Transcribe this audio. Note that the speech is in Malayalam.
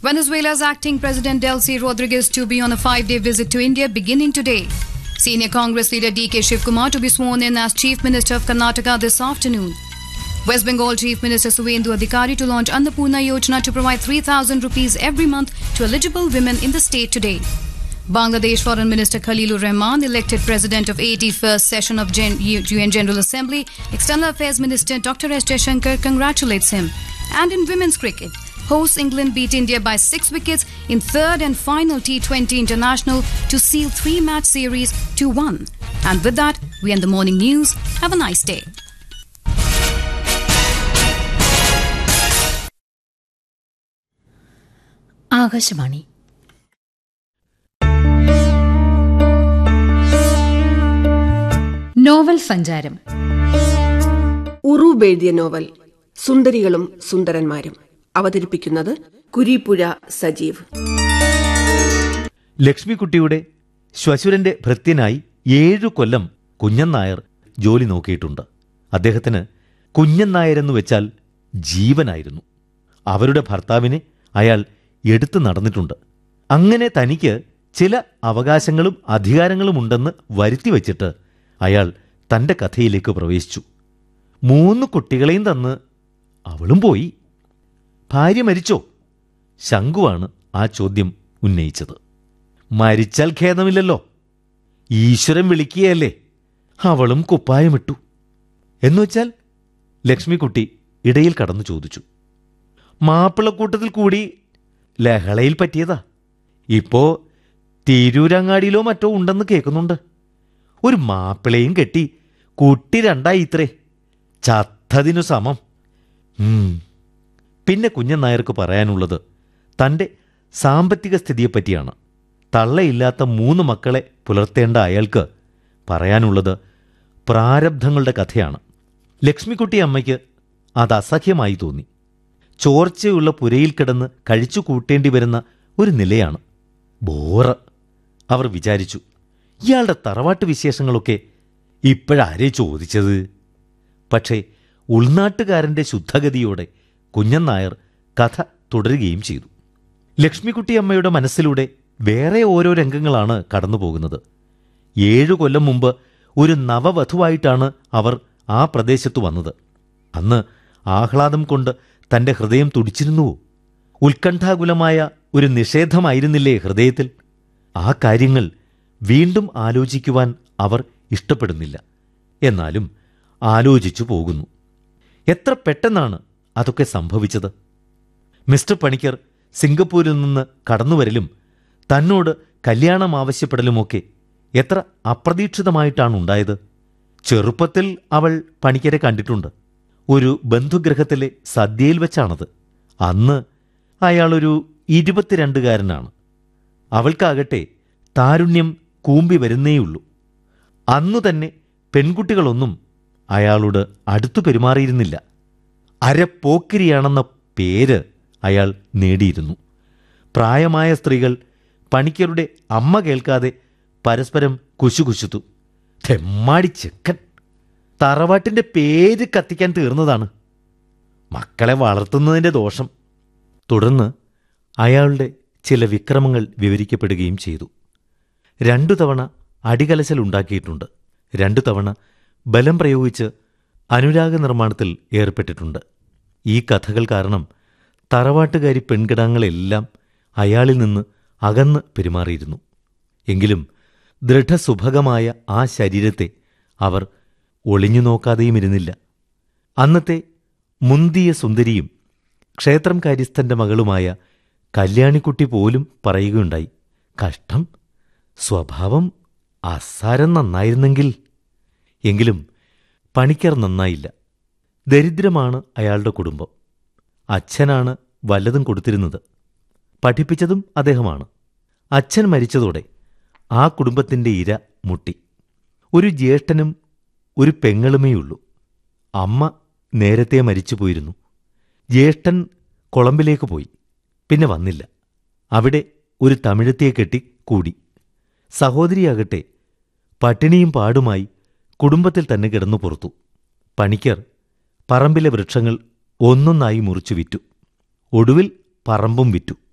Venezuela's acting President Delcy Rodriguez to be on a five day visit to India beginning today. Senior Congress leader DK Shivkumar to be sworn in as Chief Minister of Karnataka this afternoon. West Bengal Chief Minister Suvendu Adhikari to launch Annapurna Yojana to provide 3,000 rupees every month to eligible women in the state today. Bangladesh Foreign Minister Khalilur Rahman, elected President of 81st session of Gen- UN General Assembly, External Affairs Minister Dr. S. Jaishankar congratulates him. And in women's cricket, hosts England beat India by six wickets in third and final T20 international to seal three-match series to one. And with that, we end the morning news. Have a nice day. Akashvani novel സഞ്ചാരം ഉറൂബ് എഴുതിയ നോവൽ സുന്ദരികളും സുന്ദരന്മാരും അവതരിപ്പിക്കുന്നത് കുരിപ്പുഴ സജീവ് ലക്ഷ്മിക്കുട്ടിയുടെ ശ്വശുരന്റെ ഭൃത്യനായി ഏഴു കൊല്ലം കുഞ്ഞൻ നായർ ജോലി നോക്കിയിട്ടുണ്ട് അദ്ദേഹത്തിന് കുഞ്ഞൻ നായരെന്നു വെച്ചാൽ ജീവനായിരുന്നു അവരുടെ ഭർത്താവിനെ അയാൾ എടുത്തു നടന്നിട്ടുണ്ട് അങ്ങനെ തനിക്ക് ചില അവകാശങ്ങളും അധികാരങ്ങളും ഉണ്ടെന്ന് വരുത്തി വച്ചിട്ട് അയാൾ തന്റെ കഥയിലേക്ക് പ്രവേശിച്ചു മൂന്ന് കുട്ടികളെയും തന്ന് അവളും പോയി ഭാര്യ മരിച്ചോ ശങ്കുവാണ് ആ ചോദ്യം ഉന്നയിച്ചത് മരിച്ചാൽ ഖേദമില്ലല്ലോ ഈശ്വരൻ വിളിക്കുകയല്ലേ അവളും കുപ്പായമിട്ടു എന്നുവെച്ചാൽ ലക്ഷ്മിക്കുട്ടി ഇടയിൽ കടന്നു ചോദിച്ചു മാപ്പിളക്കൂട്ടത്തിൽ കൂടി ലഹളയിൽ പറ്റിയതാ ഇപ്പോ തിരൂരങ്ങാടിയിലോ മറ്റോ ഉണ്ടെന്ന് കേൾക്കുന്നുണ്ട് ഒരു മാപ്പിളയും കെട്ടി കുട്ടി രണ്ടായി ഇത്രേ ചത്തതിനു സമം ഉം. പിന്നെ കുഞ്ഞൻ നായർക്ക് പറയാനുള്ളത് തൻ്റെ സാമ്പത്തിക സ്ഥിതിയെപ്പറ്റിയാണ് തള്ളയില്ലാത്ത മൂന്ന് മക്കളെ പുലർത്തേണ്ട അയാൾക്ക് പറയാനുള്ളത് പ്രാരബ്ധങ്ങളുടെ കഥയാണ് ലക്ഷ്മിക്കുട്ടി അമ്മയ്ക്ക് അത് അസഹ്യമായി തോന്നി ചോർച്ചയുള്ള പുരയിൽ കിടന്ന് കഴിച്ചു കൂട്ടേണ്ടി വരുന്ന ഒരു നിലയാണ് ബോറ് അവർ വിചാരിച്ചു ഇയാളുടെ തറവാട്ട് വിശേഷങ്ങളൊക്കെ ഇപ്പോഴാരേ ചോദിച്ചത് പക്ഷേ ഉൾനാട്ടുകാരന്റെ ശുദ്ധഗതിയോടെ കുഞ്ഞൻ നായർ കഥ തുടരുകയും ചെയ്തു ലക്ഷ്മിക്കുട്ടിയമ്മയുടെ മനസ്സിലൂടെ വേറെ ഓരോ രംഗങ്ങളാണ് കടന്നുപോകുന്നത് ഏഴു കൊല്ലം മുമ്പ് ഒരു നവവധുവായിട്ടാണ് അവർ ആ പ്രദേശത്തു വന്നത് അന്ന് ആഹ്ലാദം കൊണ്ട് തന്റെ ഹൃദയം തുടിച്ചിരുന്നുവോ ഉത്കണ്ഠാകുലമായ ഒരു നിഷേധമായിരുന്നില്ലേ ഹൃദയത്തിൽ ആ കാര്യങ്ങൾ വീണ്ടും ആലോചിക്കുവാൻ അവർ ഇഷ്ടപ്പെടുന്നില്ല എന്നാലും ആലോചിച്ചു പോകുന്നു എത്ര പെട്ടെന്നാണ് അതൊക്കെ സംഭവിച്ചത് മിസ്റ്റർ പണിക്കർ സിംഗപ്പൂരിൽ നിന്ന് കടന്നുവരലും തന്നോട് കല്യാണം ആവശ്യപ്പെടലുമൊക്കെ എത്ര അപ്രതീക്ഷിതമായിട്ടാണ് ഉണ്ടായത് ചെറുപ്പത്തിൽ അവൾ പണിക്കരെ കണ്ടിട്ടുണ്ട് ഒരു ബന്ധുഗ്രഹത്തിലെ സദ്യയിൽ വെച്ചാണത് അന്ന് അയാളൊരു ഇരുപത്തിരണ്ടുകാരനാണ് അവൾക്കാകട്ടെ താരുണ്യം കൂമ്പി വരുന്നേയുള്ളൂ അന്നു തന്നെ പെൺകുട്ടികളൊന്നും അയാളോട് അടുത്തു പെരുമാറിയിരുന്നില്ല അരപ്പോക്കിരിയാണെന്ന പേര് അയാൾ നേടിയിരുന്നു പ്രായമായ സ്ത്രീകൾ പണിക്കരുടെ അമ്മ കേൾക്കാതെ പരസ്പരം കുശുകുശുത്തു തെമ്മാടി ചെക്കൻ തറവാട്ടിന്റെ പേര് കത്തിക്കാൻ തീർന്നതാണ് മക്കളെ വളർത്തുന്നതിന്റെ ദോഷം തുടർന്ന് അയാളുടെ ചില വിക്രമങ്ങൾ വിവരിക്കപ്പെടുകയും ചെയ്തു രണ്ടു തവണ അടികലശലുണ്ടാക്കിയിട്ടുണ്ട് രണ്ടു തവണ ബലം പ്രയോഗിച്ച് അനുരാഗ നിർമ്മാണത്തിൽ ഏർപ്പെട്ടിട്ടുണ്ട് ഈ കഥകൾ കാരണം തറവാട്ടുകാരി പെൺകിടാങ്ങളെല്ലാം അയാളിൽ നിന്ന് അകന്ന് പെരുമാറിയിരുന്നു എങ്കിലും ദൃഢസുഭകമായ ആ ശരീരത്തെ അവർ ഒളിഞ്ഞു നോക്കാതെയും ഇരുന്നില്ല അന്നത്തെ മുന്തിയ സുന്ദരിയും ക്ഷേത്രം കാര്യസ്ഥന്റെ മകളുമായ കല്യാണിക്കുട്ടി പോലും പറയുകയുണ്ടായി കഷ്ടം സ്വഭാവം അസാരം നന്നായിരുന്നെങ്കിൽ എങ്കിലും പണിക്കർ നന്നായില്ല ദരിദ്രമാണ് അയാളുടെ കുടുംബം അച്ഛനാണ് വല്ലതും കൊടുത്തിരുന്നത് പഠിപ്പിച്ചതും അദ്ദേഹമാണ് അച്ഛൻ മരിച്ചതോടെ ആ കുടുംബത്തിൻ്റെ ഇര മുട്ടി ഒരു ജ്യേഷ്ഠനും ഒരു പെങ്ങളുമേയുള്ളൂ അമ്മ നേരത്തെ മരിച്ചുപോയിരുന്നു ജ്യേഷ്ഠൻ കൊളംബിലേക്ക് പോയി പിന്നെ വന്നില്ല അവിടെ ഒരു തമിഴത്തിയെ കെട്ടി കൂടി സഹോദരിയാകട്ടെ പട്ടിണിയും പാടുമായി കുടുംബത്തിൽ തന്നെ കിടന്നു പുറത്തു പണിക്കർ പറമ്പിലെ വൃക്ഷങ്ങൾ ഒന്നൊന്നായി മുറിച്ചു വിറ്റു ഒടുവിൽ പറമ്പും വിറ്റു